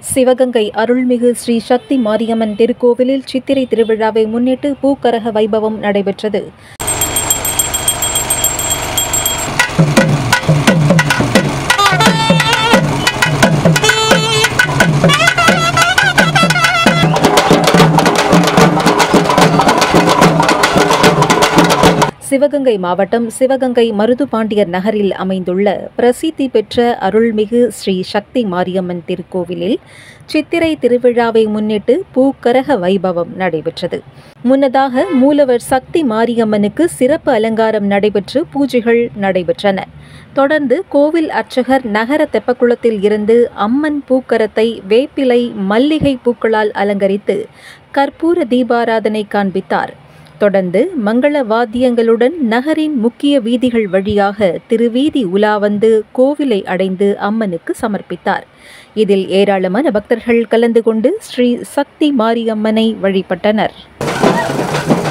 சிவகங்கை அருள்மிகு ஸ்ரீ சக்தி மாரியம்மன் திருக்கோவிலில் சித்திரை திருவிழாவை முன்னிட்டு பூக்கரக வைபவம் நடைபெற்றது சிவகங்கை மாவட்டம் சிவகங்கை மருதுபாண்டியர் நகரில் அமைந்துள்ள பிரசித்தி பெற்ற அருள்மிகு ஸ்ரீ சக்தி மாரியம்மன் திருக்கோவிலில் சித்திரை திருவிழாவை முன்னிட்டு பூக்கரக வைபவம் நடைபெற்றது முன்னதாக மூலவர் சக்தி மாரியம்மனுக்கு சிறப்பு அலங்காரம் நடைபெற்று பூஜைகள் நடைபெற்றன தொடர்ந்து கோவில் அர்ச்சகர் நகர தெப்பக்குளத்தில் இருந்து அம்மன் பூக்கரத்தை வேப்பிலை மல்லிகை பூக்களால் அலங்கரித்து கற்பூர தீபாராதனை காண்பித்தார் தொடர்ந்து மங்கள வாத்தியங்களுடன் நகரின் முக்கிய வீதிகள் வழியாக திருவீதி உலா வந்து கோவிலை அடைந்து அம்மனுக்கு சமர்ப்பித்தார் இதில் ஏராளமான பக்தர்கள் கலந்து கொண்டு ஸ்ரீ சக்தி மாரியம்மனை வழிபட்டனர்